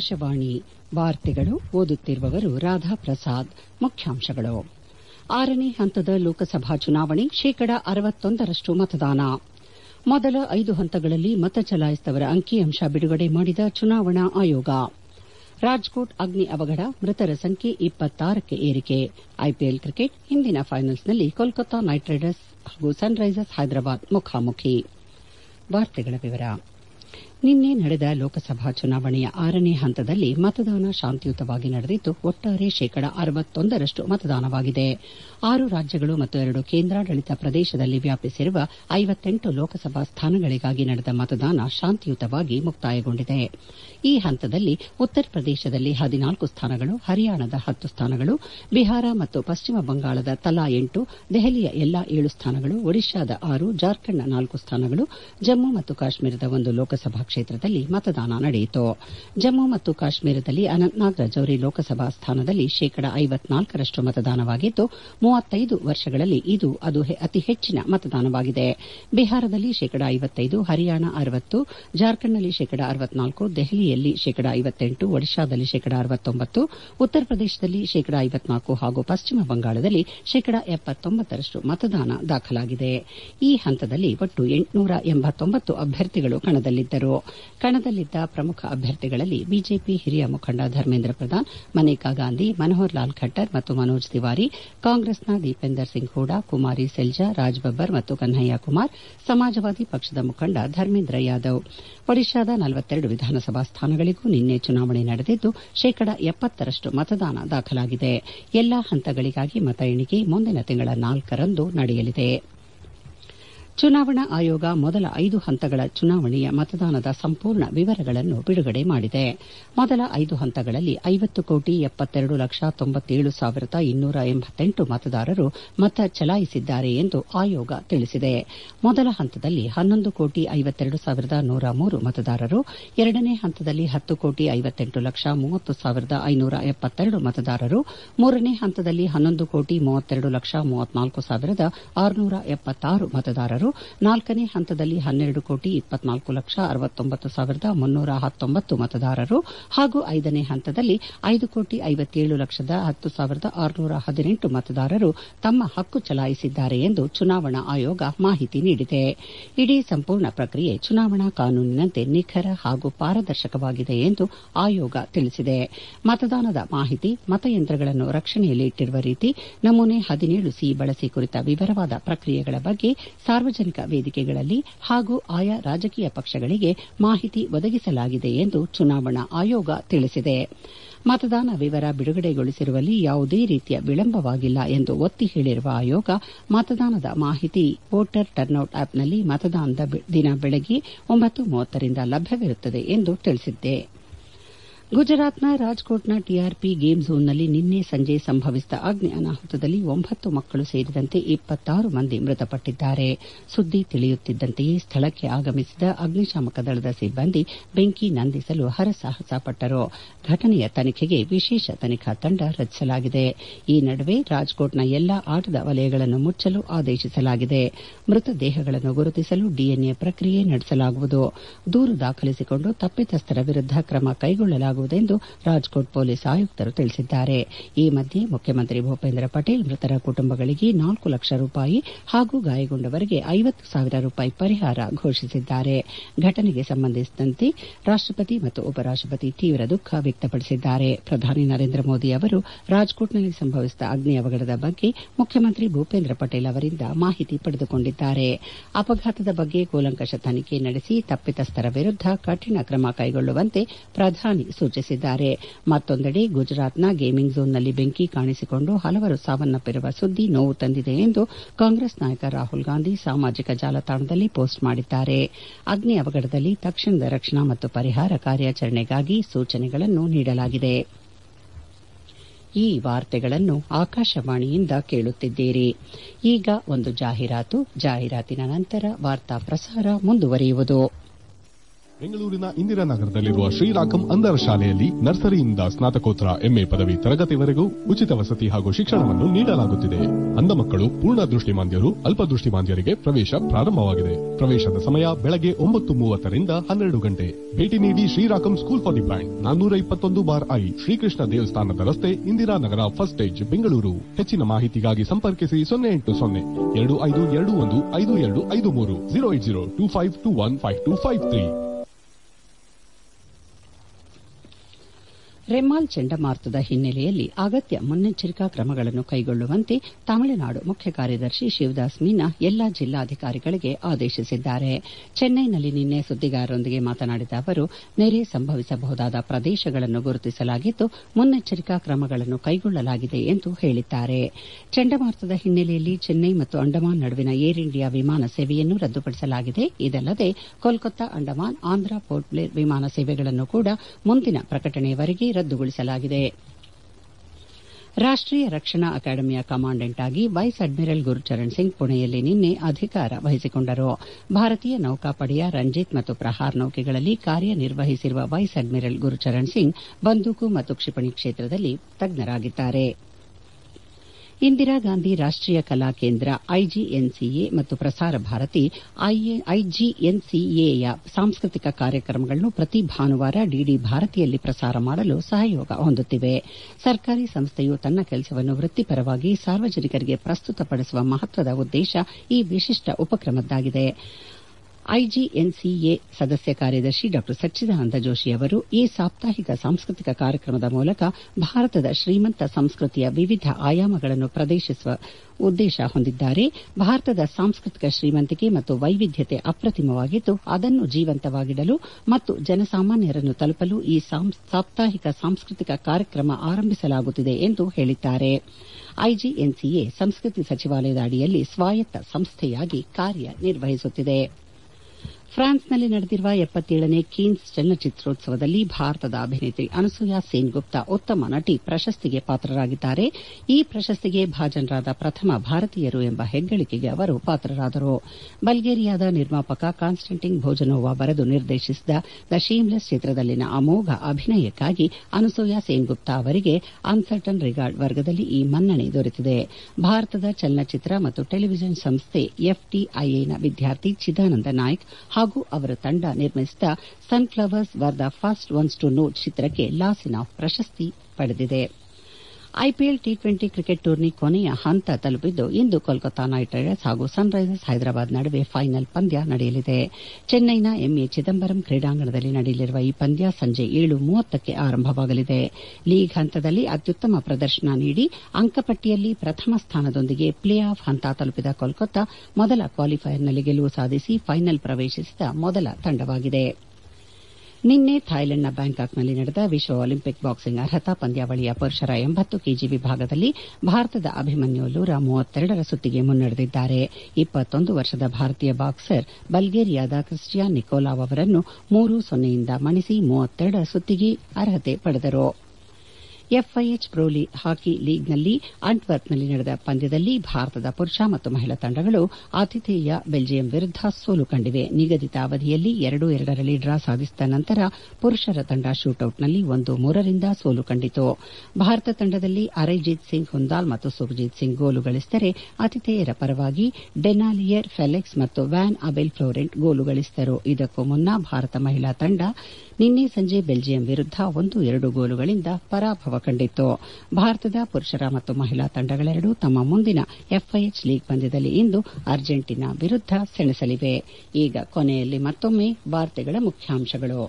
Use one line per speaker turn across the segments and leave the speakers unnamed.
ಆಕಾಶವಾಣಿ ವಾರ್ತೆಗಳು ಓದುತ್ತಿರುವವರು ರಾಧಾ ಪ್ರಸಾದ್ ಮುಖ್ಯಾಂಶಗಳು ಆರನೇ ಹಂತದ ಲೋಕಸಭಾ ಚುನಾವಣೆ ಶೇಕಡ ಅರವತ್ತೊಂದರಷ್ಟು ಮತದಾನ ಮೊದಲ ಐದು ಹಂತಗಳಲ್ಲಿ ಮತ ಚಲಾಯಿಸಿದವರ ಅಂಕಿಅಂಶ ಬಿಡುಗಡೆ ಮಾಡಿದ ಚುನಾವಣಾ ಆಯೋಗ ರಾಜ್ಕೋಟ್ ಅಗ್ನಿ ಅವಘಡ ಮೃತರ ಸಂಖ್ಯೆ ಇಪ್ಪತ್ತಾರಕ್ಕೆ ಏರಿಕೆ ಐಪಿಎಲ್ ಕ್ರಿಕೆಟ್ ಇಂದಿನ ಫೈನಲ್ಸ್ನಲ್ಲಿ ಕೋಲ್ಕತಾ ನೈಟ್ ರೈಡರ್ಸ್ ಹಾಗೂ ಸನ್ ರೈಸರ್ಸ್ ಹೈದರಾಬಾದ್ ಮುಖಾಮುಖಿ ನಿನ್ನೆ ನಡೆದ ಲೋಕಸಭಾ ಚುನಾವಣೆಯ ಆರನೇ ಹಂತದಲ್ಲಿ ಮತದಾನ ಶಾಂತಿಯುತವಾಗಿ ನಡೆದಿದ್ದು ಒಟ್ಟಾರೆ ಶೇಕಡ ಅರವತ್ತೊಂದರಷ್ಟು ಮತದಾನವಾಗಿದೆ ಆರು ರಾಜ್ಯಗಳು ಮತ್ತು ಎರಡು ಕೇಂದ್ರಾಡಳಿತ ಪ್ರದೇಶದಲ್ಲಿ ವ್ಯಾಪಿಸಿರುವ ಐವತ್ತೆಂಟು ಲೋಕಸಭಾ ಸ್ಥಾನಗಳಿಗಾಗಿ ನಡೆದ ಮತದಾನ ಶಾಂತಿಯುತವಾಗಿ ಮುಕ್ತಾಯಗೊಂಡಿದೆ ಈ ಹಂತದಲ್ಲಿ ಉತ್ತರ ಪ್ರದೇಶದಲ್ಲಿ ಹದಿನಾಲ್ಕು ಸ್ಥಾನಗಳು ಹರಿಯಾಣದ ಹತ್ತು ಸ್ಥಾನಗಳು ಬಿಹಾರ ಮತ್ತು ಪಶ್ಚಿಮ ಬಂಗಾಳದ ತಲಾ ಎಂಟು ದೆಹಲಿಯ ಎಲ್ಲಾ ಏಳು ಸ್ಥಾನಗಳು ಒಡಿಶಾದ ಆರು ಜಾರ್ಖಂಡ್ನ ನಾಲ್ಕು ಸ್ಥಾನಗಳು ಜಮ್ಮು ಮತ್ತು ಕಾಶ್ಮೀರದ ಒಂದು ಲೋಕಸಭಾ ಕ್ಷೇತ್ರದಲ್ಲಿ ಮತದಾನ ನಡೆಯಿತು ಜಮ್ಮು ಮತ್ತು ಕಾಶ್ಮೀರದಲ್ಲಿ ಅನಂತನಾಗ್ ರಜೌರಿ ಲೋಕಸಭಾ ಸ್ಥಾನದಲ್ಲಿ ಶೇಕಡ ಐವತ್ನಾಲ್ಕರಷ್ಟು ಮತದಾನವಾಗಿದ್ದು ಮೂವತ್ತೈದು ವರ್ಷಗಳಲ್ಲಿ ಇದು ಅತಿ ಹೆಚ್ಚಿನ ಮತದಾನವಾಗಿದೆ ಬಿಹಾರದಲ್ಲಿ ಶೇಕಡ ಐವತ್ತೈದು ಹರಿಯಾಣ ಅರವತ್ತು ಜಾರ್ಖಂಡ್ನಲ್ಲಿ ಶೇಕಡ ಅರವತ್ನಾಲ್ಕು ದೆಹಲಿಯಲ್ಲಿ ಶೇಕಡ ಐವತ್ತೆಂಟು ಒಡಿಶಾದಲ್ಲಿ ಶೇಕಡ ಅರವತ್ತೊಂಬತ್ತು ಉತ್ತರ ಪ್ರದೇಶದಲ್ಲಿ ಶೇಕಡ ಐವತ್ನಾಲ್ಕು ಹಾಗೂ ಪಶ್ಚಿಮ ಬಂಗಾಳದಲ್ಲಿ ಶೇಕಡ ಎಪ್ಪತ್ತೊಂಬತ್ತರಷ್ಟು ಮತದಾನ ದಾಖಲಾಗಿದೆ ಈ ಹಂತದಲ್ಲಿ ಒಟ್ಟು ಎಂಟುನೂರ ಎಂಬತ್ತೊಂಬತ್ತು ಅಭ್ಯರ್ಥಿಗಳು ಕಣದಲ್ಲಿದ್ದರು ಕಣದಲ್ಲಿದ್ದ ಪ್ರಮುಖ ಅಭ್ಯರ್ಥಿಗಳಲ್ಲಿ ಬಿಜೆಪಿ ಹಿರಿಯ ಮುಖಂಡ ಧರ್ಮೇಂದ್ರ ಪ್ರಧಾನ್ ಮನೇಕಾ ಗಾಂಧಿ ಮನೋಹರ್ ಲಾಲ್ ಖಟ್ಟರ್ ಮತ್ತು ಮನೋಜ್ ತಿವಾರಿ ಕಾಂಗ್ರೆಸ್ನ ದೀಪೇಂದರ್ ಸಿಂಗ್ ಹೂಡಾ ಕುಮಾರಿ ಸೆಲ್ಜಾ ರಾಜ್ ಬಬ್ಬರ್ ಮತ್ತು ಕನ್ನಯ್ಯ ಕುಮಾರ್ ಸಮಾಜವಾದಿ ಪಕ್ಷದ ಮುಖಂಡ ಧರ್ಮೇಂದ್ರ ಯಾದವ್ ಒಡಿಶಾದ ನಲವತ್ತೆರಡು ವಿಧಾನಸಭಾ ಸ್ಥಾನಗಳಿಗೂ ನಿನ್ನೆ ಚುನಾವಣೆ ನಡೆದಿದ್ದು ಶೇಕಡ ಎಪ್ಪತ್ತರಷ್ಟು ಮತದಾನ ದಾಖಲಾಗಿದೆ ಎಲ್ಲಾ ಹಂತಗಳಿಗಾಗಿ ಮತ ಎಣಿಕೆ ಮುಂದಿನ ತಿಂಗಳ ನಾಲ್ಕರಂದು ನಡೆಯಲಿದೆ ಚುನಾವಣಾ ಆಯೋಗ ಮೊದಲ ಐದು ಹಂತಗಳ ಚುನಾವಣೆಯ ಮತದಾನದ ಸಂಪೂರ್ಣ ವಿವರಗಳನ್ನು ಬಿಡುಗಡೆ ಮಾಡಿದೆ ಮೊದಲ ಐದು ಹಂತಗಳಲ್ಲಿ ಐವತ್ತು ಕೋಟಿ ಎಪ್ಪತ್ತೆರಡು ಲಕ್ಷ ತೊಂಬತ್ತೇಳು ಸಾವಿರದ ಇನ್ನೂರ ಎಂಬತ್ತೆಂಟು ಮತದಾರರು ಮತ ಚಲಾಯಿಸಿದ್ದಾರೆ ಎಂದು ಆಯೋಗ ತಿಳಿಸಿದೆ ಮೊದಲ ಹಂತದಲ್ಲಿ ಹನ್ನೊಂದು ಕೋಟಿ ಐವತ್ತೆರಡು ಸಾವಿರದ ನೂರ ಮೂರು ಮತದಾರರು ಎರಡನೇ ಹಂತದಲ್ಲಿ ಹತ್ತು ಕೋಟಿ ಐವತ್ತೆಂಟು ಲಕ್ಷ ಮೂವತ್ತು ಸಾವಿರದ ಐನೂರ ಎಪ್ಪತ್ತೆರಡು ಮತದಾರರು ಮೂರನೇ ಹಂತದಲ್ಲಿ ಹನ್ನೊಂದು ಕೋಟಿ ಮೂವತ್ತೆರಡು ಲಕ್ಷ ಮೂವತ್ನಾಲ್ಕು ಸಾವಿರದ ಆರುನೂರ ಎಪ್ಪತ್ತಾರು ಮತದಾರರು ನಾಲ್ಕನೇ ಹಂತದಲ್ಲಿ ಹನ್ನೆರಡು ಕೋಟಿ ಇಪ್ಪತ್ನಾಲ್ಕು ಲಕ್ಷ ಅರವತ್ತೊಂಬತ್ತು ಸಾವಿರದ ಮುನ್ನೂರ ಹತ್ತೊಂಬತ್ತು ಮತದಾರರು ಹಾಗೂ ಐದನೇ ಹಂತದಲ್ಲಿ ಐದು ಕೋಟಿ ಐವತ್ತೇಳು ಲಕ್ಷದ ಹತ್ತು ಸಾವಿರದ ಆರುನೂರ ಹದಿನೆಂಟು ಮತದಾರರು ತಮ್ಮ ಹಕ್ಕು ಚಲಾಯಿಸಿದ್ದಾರೆ ಎಂದು ಚುನಾವಣಾ ಆಯೋಗ ಮಾಹಿತಿ ನೀಡಿದೆ ಇಡೀ ಸಂಪೂರ್ಣ ಪ್ರಕ್ರಿಯೆ ಚುನಾವಣಾ ಕಾನೂನಿನಂತೆ ನಿಖರ ಹಾಗೂ ಪಾರದರ್ಶಕವಾಗಿದೆ ಎಂದು ಆಯೋಗ ತಿಳಿಸಿದೆ ಮತದಾನದ ಮಾಹಿತಿ ಮತಯಂತ್ರಗಳನ್ನು ರಕ್ಷಣೆಯಲ್ಲಿ ಇಟ್ಟಿರುವ ರೀತಿ ನಮೂನೆ ಹದಿನೇಳು ಸಿ ಬಳಸಿ ಕುರಿತ ವಿವರವಾದ ಪ್ರಕ್ರಿಯೆಗಳ ಬಗ್ಗೆ ಸಾರ್ವಜನಿಕ ವೇದಿಕೆಗಳಲ್ಲಿ ಹಾಗೂ ಆಯಾ ರಾಜಕೀಯ ಪಕ್ಷಗಳಿಗೆ ಮಾಹಿತಿ ಒದಗಿಸಲಾಗಿದೆ ಎಂದು ಚುನಾವಣಾ ಆಯೋಗ ತಿಳಿಸಿದೆ ಮತದಾನ ವಿವರ ಬಿಡುಗಡೆಗೊಳಿಸಿರುವಲ್ಲಿ ಯಾವುದೇ ರೀತಿಯ ವಿಳಂಬವಾಗಿಲ್ಲ ಎಂದು ಒತ್ತಿ ಹೇಳಿರುವ ಆಯೋಗ ಮತದಾನದ ಮಾಹಿತಿ ವೋಟರ್ ಟರ್ನ್ಔಟ್ ಆಪ್ನಲ್ಲಿ ಮತದಾನದ ದಿನ ಬೆಳಗ್ಗೆ ಒಂಬತ್ತು ಮೂವತ್ತರಿಂದ ಲಭ್ಯವಿರುತ್ತದೆ ಎಂದು ತಿಳಿಸಿದೆ ಗುಜರಾತ್ನ ರಾಜ್ಕೋಟ್ನ ಟಿಆರ್ಪಿ ಗೇಮ್ ಝೋನ್ನಲ್ಲಿ ನಿನ್ನೆ ಸಂಜೆ ಸಂಭವಿಸಿದ ಅಗ್ನಿ ಅನಾಹುತದಲ್ಲಿ ಒಂಬತ್ತು ಮಕ್ಕಳು ಸೇರಿದಂತೆ ಇಪ್ಪತ್ತಾರು ಮಂದಿ ಮೃತಪಟ್ಟಿದ್ದಾರೆ ಸುದ್ದಿ ತಿಳಿಯುತ್ತಿದ್ದಂತೆಯೇ ಸ್ಥಳಕ್ಕೆ ಆಗಮಿಸಿದ ಅಗ್ನಿಶಾಮಕ ದಳದ ಸಿಬ್ಬಂದಿ ಬೆಂಕಿ ನಂದಿಸಲು ಹರಸಾಹಸ ಪಟ್ಟರು ಘಟನೆಯ ತನಿಖೆಗೆ ವಿಶೇಷ ತನಿಖಾ ತಂಡ ರಚಿಸಲಾಗಿದೆ ಈ ನಡುವೆ ರಾಜ್ಕೋಟ್ನ ಎಲ್ಲಾ ಆಟದ ವಲಯಗಳನ್ನು ಮುಚ್ಚಲು ಆದೇಶಿಸಲಾಗಿದೆ ಮೃತದೇಹಗಳನ್ನು ಗುರುತಿಸಲು ಡಿಎನ್ಎ ಪ್ರಕ್ರಿಯೆ ನಡೆಸಲಾಗುವುದು ದೂರು ದಾಖಲಿಸಿಕೊಂಡು ತಪ್ಪಿತಸ್ಥರ ವಿರುದ್ದ ಕ್ರಮ ಕೈಗೊಳ್ಳಲಾಗುವುದು ಎಂದು ರಾಜ್ಕೋಟ್ ಪೊಲೀಸ್ ಆಯುಕ್ತರು ತಿಳಿಸಿದ್ದಾರೆ ಈ ಮಧ್ಯೆ ಮುಖ್ಯಮಂತ್ರಿ ಭೂಪೇಂದ್ರ ಪಟೇಲ್ ಮೃತರ ಕುಟುಂಬಗಳಿಗೆ ನಾಲ್ಕು ಲಕ್ಷ ರೂಪಾಯಿ ಹಾಗೂ ಗಾಯಗೊಂಡವರಿಗೆ ಐವತ್ತು ಸಾವಿರ ರೂಪಾಯಿ ಪರಿಹಾರ ಘೋಷಿಸಿದ್ದಾರೆ ಘಟನೆಗೆ ಸಂಬಂಧಿಸಿದಂತೆ ರಾಷ್ಟಪತಿ ಮತ್ತು ಉಪರಾಷ್ಟಪತಿ ತೀವ್ರ ದುಃಖ ವ್ಯಕ್ತಪಡಿಸಿದ್ದಾರೆ ಪ್ರಧಾನಿ ನರೇಂದ್ರ ಮೋದಿ ಅವರು ರಾಜ್ಕೋಟ್ನಲ್ಲಿ ಸಂಭವಿಸಿದ ಅಗ್ನಿ ಅವಘಡದ ಬಗ್ಗೆ ಮುಖ್ಯಮಂತ್ರಿ ಭೂಪೇಂದ್ರ ಪಟೇಲ್ ಅವರಿಂದ ಮಾಹಿತಿ ಪಡೆದುಕೊಂಡಿದ್ದಾರೆ ಅಪಘಾತದ ಬಗ್ಗೆ ಕೂಲಂಕಷ ತನಿಖೆ ನಡೆಸಿ ತಪ್ಪಿತಸ್ಥರ ವಿರುದ್ದ ಕಠಿಣ ಕ್ರಮ ಕೈಗೊಳ್ಳುವಂತೆ ಪ್ರಧಾನಿ ಸೂಚಿಸಿದ್ದಾರೆ ಮತ್ತೊಂದೆಡೆ ಗುಜರಾತ್ನ ಗೇಮಿಂಗ್ ಝೋನ್ನಲ್ಲಿ ಬೆಂಕಿ ಕಾಣಿಸಿಕೊಂಡು ಹಲವರು ಸಾವನ್ನಪ್ಪಿರುವ ಸುದ್ದಿ ನೋವು ತಂದಿದೆ ಎಂದು ಕಾಂಗ್ರೆಸ್ ನಾಯಕ ರಾಹುಲ್ ಗಾಂಧಿ ಸಾಮಾಜಿಕ ಜಾಲತಾಣದಲ್ಲಿ ಪೋಸ್ಟ್ ಮಾಡಿದ್ದಾರೆ ಅಗ್ನಿ ಅವಘಡದಲ್ಲಿ ತಕ್ಷಣದ ರಕ್ಷಣಾ ಮತ್ತು ಪರಿಹಾರ ಕಾರ್ಯಾಚರಣೆಗಾಗಿ ಸೂಚನೆಗಳನ್ನು ನೀಡಲಾಗಿದೆ ಈ ವಾರ್ತೆಗಳನ್ನು ಆಕಾಶವಾಣಿಯಿಂದ ಕೇಳುತ್ತಿದ್ದೀರಿ ಈಗ ಒಂದು ಜಾಹೀರಾತು ಜಾಹೀರಾತಿನ ನಂತರ ವಾರ್ತಾ ಪ್ರಸಾರ ಮುಂದುವರಿಯುವುದು
ಬೆಂಗಳೂರಿನ ಇಂದಿರಾನಗರದಲ್ಲಿರುವ ಶ್ರೀರಾಕಂ ಅಂಧರ ಶಾಲೆಯಲ್ಲಿ ನರ್ಸರಿಯಿಂದ ಸ್ನಾತಕೋತ್ತರ ಎಂಎ ಪದವಿ ತರಗತಿವರೆಗೂ ಉಚಿತ ವಸತಿ ಹಾಗೂ ಶಿಕ್ಷಣವನ್ನು ನೀಡಲಾಗುತ್ತಿದೆ ಅಂಧ ಮಕ್ಕಳು ಪೂರ್ಣ ದೃಷ್ಟಿಮಾಂದ್ಯರು ಅಲ್ಪದೃಷ್ಟಿಮಾಂದ್ಯರಿಗೆ ಪ್ರವೇಶ ಪ್ರಾರಂಭವಾಗಿದೆ ಪ್ರವೇಶದ ಸಮಯ ಬೆಳಗ್ಗೆ ಒಂಬತ್ತು ಮೂವತ್ತರಿಂದ ಹನ್ನೆರಡು ಗಂಟೆ ಭೇಟಿ ನೀಡಿ ಶ್ರೀರಾಕಂ ಸ್ಕೂಲ್ ಫಾರ್ ದಿ ಬ್ಲೈಂಡ್ ನಾನ್ನೂರ ಇಪ್ಪತ್ತೊಂದು ಬಾರ್ ಐ ಶ್ರೀಕೃಷ್ಣ ದೇವಸ್ಥಾನದ ರಸ್ತೆ ಇಂದಿರಾನಗರ ಫಸ್ಟ್ ಸ್ಟೇಜ್ ಬೆಂಗಳೂರು ಹೆಚ್ಚಿನ ಮಾಹಿತಿಗಾಗಿ ಸಂಪರ್ಕಿಸಿ ಸೊನ್ನೆ ಎಂಟು ಸೊನ್ನೆ ಎರಡು ಐದು ಎರಡು ಒಂದು ಐದು ಎರಡು ಐದು ಮೂರು zero eight zero two five two one five two five three
Remal ಚಂಡಮಾರುತದ ಹಿನ್ನೆಲೆಯಲ್ಲಿ ಅಗತ್ಯ ಮುನ್ನೆಚ್ಚರಿಕಾ ಕ್ರಮಗಳನ್ನು ಕೈಗೊಳ್ಳುವಂತೆ ತಮಿಳುನಾಡು ಮುಖ್ಯ ಕಾರ್ಯದರ್ಶಿ ಶಿವದಾಸ್ ಮೀನಾ ಎಲ್ಲಾ ಜಿಲ್ಲಾಧಿಕಾರಿಗಳಿಗೆ ಆದೇಶಿಸಿದ್ದಾರೆ ಚೆನ್ನೈನಲ್ಲಿ ನಿನ್ನೆ ಸುದ್ದಿಗಾರರೊಂದಿಗೆ ಮಾತನಾಡಿದ ಅವರು ನೆರೆ ಸಂಭವಿಸಬಹುದಾದ ಪ್ರದೇಶಗಳನ್ನು ಗುರುತಿಸಲಾಗಿದ್ದು ಮುನ್ನೆಚ್ಚರಿಕಾ ಕ್ರಮಗಳನ್ನು ಕೈಗೊಳ್ಳಲಾಗಿದೆ ಎಂದು ಹೇಳಿದ್ದಾರೆ ಚಂಡಮಾರುತದ ಹಿನ್ನೆಲೆಯಲ್ಲಿ ಚೆನ್ನೈ ಮತ್ತು ಅಂಡಮಾನ್ ನಡುವಿನ ಏರ್ ಇಂಡಿಯಾ ವಿಮಾನ ಸೇವೆಯನ್ನು ರದ್ದುಪಡಿಸಲಾಗಿದೆ ಇದಲ್ಲದೆ ಕೋಲ್ಕತ್ತಾ ಅಂಡಮಾನ್ ಆಂಧ್ರ ಪೋರ್ಟ್ ಬ್ಲೇರ್ ವಿಮಾನ ಸೇವೆಗಳನ್ನು ಕೂಡ ಮುಂದಿನ ಪ್ರಕಟಣೆಯವರೆಗೆ ರದ್ದುಗೊಳಿಸಲಾಗಿದೆ ರಾಷ್ಟೀಯ ರಕ್ಷಣಾ ಅಕಾಡೆಮಿಯ ಕಮಾಂಡೆಂಟ್ ಆಗಿ ವೈಸ್ ಅಡ್ಮಿರಲ್ ಗುರುಚರಣ್ ಸಿಂಗ್ ಪುಣೆಯಲ್ಲಿ ನಿನ್ನೆ ಅಧಿಕಾರ ವಹಿಸಿಕೊಂಡರು ಭಾರತೀಯ ನೌಕಾಪಡೆಯ ರಂಜಿತ್ ಮತ್ತು ಪ್ರಹಾರ್ ನೌಕೆಗಳಲ್ಲಿ ಕಾರ್ಯನಿರ್ವಹಿಸಿರುವ ವೈಸ್ ಅಡ್ಮಿರಲ್ ಗುರುಚರಣ್ ಸಿಂಗ್ ಬಂದೂಕು ಮತ್ತು ಕ್ಷಿಪಣಿ ಕ್ಷೇತ್ರದಲ್ಲಿ ತಜ್ಞರಾಗಿದ್ದಾರೆ ಇಂದಿರಾ ಗಾಂಧಿ ರಾಷ್ಟೀಯ ಕಲಾ ಕೇಂದ್ರ ಐಜಿಎನ್ಸಿಎ ಮತ್ತು ಪ್ರಸಾರ ಭಾರತಿ ಐಜಿಎನ್ಸಿಎಯ ಸಾಂಸ್ಕೃತಿಕ ಕಾರ್ಯಕ್ರಮಗಳನ್ನು ಪ್ರತಿ ಭಾನುವಾರ ಡಿಡಿ ಭಾರತಿಯಲ್ಲಿ ಪ್ರಸಾರ ಮಾಡಲು ಸಹಯೋಗ ಹೊಂದುತ್ತಿವೆ ಸರ್ಕಾರಿ ಸಂಸ್ಥೆಯು ತನ್ನ ಕೆಲಸವನ್ನು ವೃತ್ತಿಪರವಾಗಿ ಸಾರ್ವಜನಿಕರಿಗೆ ಪ್ರಸ್ತುತಪಡಿಸುವ ಮಹತ್ವದ ಉದ್ದೇಶ ಈ ವಿಶಿಷ್ಟ ಉಪಕ್ರಮದ್ದಾಗಿದೆ ಐಜಿಎನ್ಸಿಎ ಸದಸ್ಯ ಕಾರ್ಯದರ್ಶಿ ಡಾ ಸಚ್ಚಿದಾನಂದ ಜೋಶಿ ಅವರು ಈ ಸಾಪ್ತಾಹಿಕ ಸಾಂಸ್ಕೃತಿಕ ಕಾರ್ಯಕ್ರಮದ ಮೂಲಕ ಭಾರತದ ಶ್ರೀಮಂತ ಸಂಸ್ಕೃತಿಯ ವಿವಿಧ ಆಯಾಮಗಳನ್ನು ಪ್ರದರ್ಶಿಸುವ ಉದ್ದೇಶ ಹೊಂದಿದ್ದಾರೆ ಭಾರತದ ಸಾಂಸ್ಕೃತಿಕ ಶ್ರೀಮಂತಿಕೆ ಮತ್ತು ವೈವಿಧ್ಯತೆ ಅಪ್ರತಿಮವಾಗಿದ್ದು ಅದನ್ನು ಜೀವಂತವಾಗಿಡಲು ಮತ್ತು ಜನಸಾಮಾನ್ಯರನ್ನು ತಲುಪಲು ಈ ಸಾಪ್ತಾಹಿಕ ಸಾಂಸ್ಕೃತಿಕ ಕಾರ್ಯಕ್ರಮ ಆರಂಭಿಸಲಾಗುತ್ತಿದೆ ಎಂದು ಹೇಳಿದ್ದಾರೆ ಐಜಿಎನ್ಸಿಎ ಸಂಸ್ಕೃತಿ ಸಚಿವಾಲಯದ ಅಡಿಯಲ್ಲಿ ಸ್ವಾಯತ್ತ ಸಂಸ್ಥೆಯಾಗಿ ಕಾರ್ಯನಿರ್ವಹಿಸುತ್ತಿದೆ ಫ್ರಾನ್ಸ್ನಲ್ಲಿ ನಡೆದಿರುವ ಎಪ್ಪತ್ತೇಳನೇ ಕೀನ್ಸ್ ಚಲನಚಿತ್ರೋತ್ಸವದಲ್ಲಿ ಭಾರತದ ಅಭಿನೇತ್ರಿ ಅನಸೂಯ ಸೇನ್ ಗುಪ್ತಾ ಉತ್ತಮ ನಟಿ ಪ್ರಶಸ್ತಿಗೆ ಪಾತ್ರರಾಗಿದ್ದಾರೆ ಈ ಪ್ರಶಸ್ತಿಗೆ ಭಾಜನರಾದ ಪ್ರಥಮ ಭಾರತೀಯರು ಎಂಬ ಹೆಗ್ಗಳಿಕೆಗೆ ಅವರು ಪಾತ್ರರಾದರು ಬಲ್ಗೇರಿಯಾದ ನಿರ್ಮಾಪಕ ಕಾನ್ಸ್ಟಂಟಿನ್ ಭೋಜನೋವಾ ಬರೆದು ನಿರ್ದೇಶಿಸಿದ ದ ಶೇಮ್ಲೆಸ್ ಚಿತ್ರದಲ್ಲಿನ ಅಮೋಘ ಅಭಿನಯಕ್ಕಾಗಿ ಅನಸೂಯ ಸೇನ್ ಗುಪ್ತಾ ಅವರಿಗೆ ಅನ್ಸರ್ಟನ್ ರಿಗಾರ್ಡ್ ವರ್ಗದಲ್ಲಿ ಈ ಮನ್ನಣೆ ದೊರೆತಿದೆ ಭಾರತದ ಚಲನಚಿತ್ರ ಮತ್ತು ಟೆಲಿವಿಷನ್ ಸಂಸ್ಥೆ ಎಫ್ಟಿಐಎನ ವಿದ್ಯಾರ್ಥಿ ಚಿದಾನಂದ ನಾಯ್ಕ್ ಹಾಗೂ ಅವರ ತಂಡ ನಿರ್ಮಿಸಿದ sunflowers were the first ones to know ಚಿತ್ರಕ್ಕೆ ಲಾಸಿನ್ ಆಫ್ ಪ್ರಶಸ್ತಿ ಪಡೆದಿದೆ IPL T twenty cricket tourney ಕೊನೆಯ ಹಂತ ತಲುಪಿದ್ದು ಇಂದು ಕೋಲ್ಕತಾ ನೈಟ್ ರೈಡರ್ಸ್ ಹಾಗೂ ಸನ್ ರೈಸರ್ಸ್ ಹೈದರಾಬಾದ್ ನಡುವೆ ಫೈನಲ್ ಪಂದ್ಯ ನಡೆಯಲಿದೆ ಚೆನ್ನೈನ ಎಂಎ ಚಿದಂಬರಂ ಕ್ರೀಡಾಂಗಣದಲ್ಲಿ ನಡೆಯಲಿರುವ ಈ ಪಂದ್ಯ ಸಂಜೆ ಏಳು ಮೂವತ್ತಕ್ಕೆ ಆರಂಭವಾಗಲಿದೆ ಲೀಗ್ ಹಂತದಲ್ಲಿ ಅತ್ಯುತ್ತಮ ಪ್ರದರ್ಶನ ನೀಡಿ ಅಂಕಪಟ್ಟಿಯಲ್ಲಿ ಪ್ರಥಮ ಸ್ಥಾನದೊಂದಿಗೆ ಪ್ಲೇ ಆಫ್ ಹಂತ ತಲುಪಿದ ಕೋಲ್ಕತಾ ಮೊದಲ ಕ್ವಾಲಿಫೈಯರ್ನಲ್ಲಿ ಗೆಲುವು ಸಾಧಿಸಿ ಫೈನಲ್ ಪ್ರವೇಶಿಸಿದ ಮೊದಲ ತಂಡವಾಗಿದೆ ನಿನ್ನೆ ಥಾಯ್ಲೆಂಡ್ನ ಬ್ಯಾಂಕಾಕ್ನಲ್ಲಿ ನಡೆದ ವಿಶ್ವ ಒಲಿಂಪಿಕ್ ಬಾಕ್ಸಿಂಗ್ ಅರ್ಹತಾ ಪಂದ್ಯಾವಳಿಯ ಪುರುಷರ ಎಂಬತ್ತು ಕೆಜಿ ವಿಭಾಗದಲ್ಲಿ ಭಾರತದ ಅಭಿಮನ್ಯು ಲೂರಾ ಮೂವತ್ತೆರಡರ ಸುತ್ತಿಗೆ ಮುನ್ನಡೆದಿದ್ದಾರೆ ಇಪ್ಪತ್ತೊಂದು ವರ್ಷದ ಭಾರತೀಯ ಬಾಕ್ಸರ್ ಬಲ್ಗೇರಿಯಾದ ಕ್ರಿಸ್ಟಿಯಾನ್ ನಿಕೋಲಾವ್ ಅವರನ್ನು ಮೂರು ಸೊನ್ನೆಯಿಂದ ಮಣಿಸಿ ಮೂವತ್ತೆರಡರ ಸುತ್ತಿಗೆ ಅರ್ಹತೆ ಪಡೆದರು ಎಫ್ಐಎಚ್ ಪ್ರೊ ಹಾಕಿ ಲೀಗ್ನಲ್ಲಿ ಅಂಟ್ವರ್ಪ್ನಲ್ಲಿ ನಡೆದ ಪಂದ್ಯದಲ್ಲಿ ಭಾರತದ ಪುರುಷ ಮತ್ತು ಮಹಿಳಾ ತಂಡಗಳು ಆತಿಥೇಯ ಬೆಲ್ಜಿಯಂ ವಿರುದ್ದ ಸೋಲು ಕಂಡಿವೆ ನಿಗದಿತ ಅವಧಿಯಲ್ಲಿ ಎರಡು ಎರಡರಲ್ಲಿ ಡ್ರಾ ಸಾಧಿಸಿದ ನಂತರ ಪುರುಷರ ತಂಡ ಶೂಟೌಟ್ನಲ್ಲಿ ಒಂದು ಮೂರರಿಂದ ಸೋಲು ಕಂಡಿತು ಭಾರತ ತಂಡದಲ್ಲಿ ಅರೈಜಿತ್ ಸಿಂಗ್ ಹುಂದಾಲ್ ಮತ್ತು ಸುಖಜಿತ್ ಸಿಂಗ್ ಗೋಲು ಗಳಿಸಿದರೆ ಆತಿಥೇಯರ ಪರವಾಗಿ ಡೆನಾಲಿಯರ್ ಫೆಲೆಕ್ಸ್ ಮತ್ತು ವ್ಯಾನ್ ಅಬೆಲ್ ಫ್ಲೋರೆಂಟ್ ಗೋಲು ಗಳಿಸಿದರು ಇದಕ್ಕೂ ಮುನ್ನ ಭಾರತ ಮಹಿಳಾ ತಂಡ ನಿನ್ನೆ ಸಂಜೆ ಬೆಲ್ಜಿಯಂ ವಿರುದ್ದ ಒಂದು ಎರಡು ಗೋಲುಗಳಿಂದ ಪರಾಭವ ಕಂಡಿತ್ತು ಭಾರತದ ಪುರುಷರ ಮತ್ತು ಮಹಿಳಾ ತಂಡಗಳೆರಡೂ ತಮ್ಮ ಮುಂದಿನ ಎಫ್ಐಎಚ್ ಲೀಗ್ ಪಂದ್ಯದಲ್ಲಿ ಇಂದು ಅರ್ಜೆಂಟೀನಾ ವಿರುದ್ದ ಸೆಣಸಲಿವೆ ಈಗ ಕೊನೆಯಲ್ಲಿ ಮತ್ತೊಮ್ಮೆ ವಾರ್ತೆಗಳ ಮುಖ್ಯಾಂಶಗಳು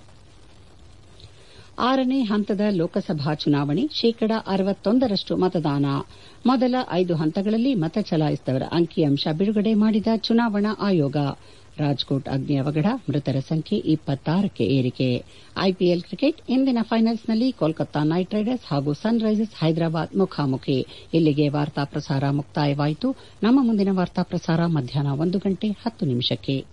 ಆರನೇ ಹಂತದ ಲೋಕಸಭಾ ಚುನಾವಣೆ ಶೇಕಡ ಅರವತ್ತೊಂದರಷ್ಟು ಮತದಾನ ಮೊದಲ ಐದು ಹಂತಗಳಲ್ಲಿ ಮತ ಚಲಾಯಿಸಿದವರ ಅಂಕಿಅಂಶ ಬಿಡುಗಡೆ ಮಾಡಿದ ಚುನಾವಣಾ ಆಯೋಗ ರಾಜ್ಕೋಟ್ ಅಗ್ನಿ ಅವಘಡ ಮೃತರ ಸಂಖ್ಯೆ ಇಪ್ಪತ್ತಾರಕ್ಕೆ ಏರಿಕೆ ಐಪಿಎಲ್ ಕ್ರಿಕೆಟ್ ಇಂದಿನ ಫೈನಲ್ಸ್ನಲ್ಲಿ ಕೋಲ್ಕತ್ತಾ ನೈಟ್ ರೈಡರ್ಸ್ ಹಾಗೂ ಸನ್ ರೈಸರ್ಸ್ ಹೈದರಾಬಾದ್ ಮುಖಾಮುಖಿ ಇಲ್ಲಿಗೆ ವಾರ್ತಾ ಪ್ರಸಾರ ಮುಕ್ತಾಯವಾಯಿತು ನಮ್ಮ ಮುಂದಿನ ವಾರ್ತಾ ಪ್ರಸಾರ ಮಧ್ಯಾಹ್ನ ಒಂದು ಗಂಟೆ ಹತ್ತು ನಿಮಿಷಕ್ಕೆ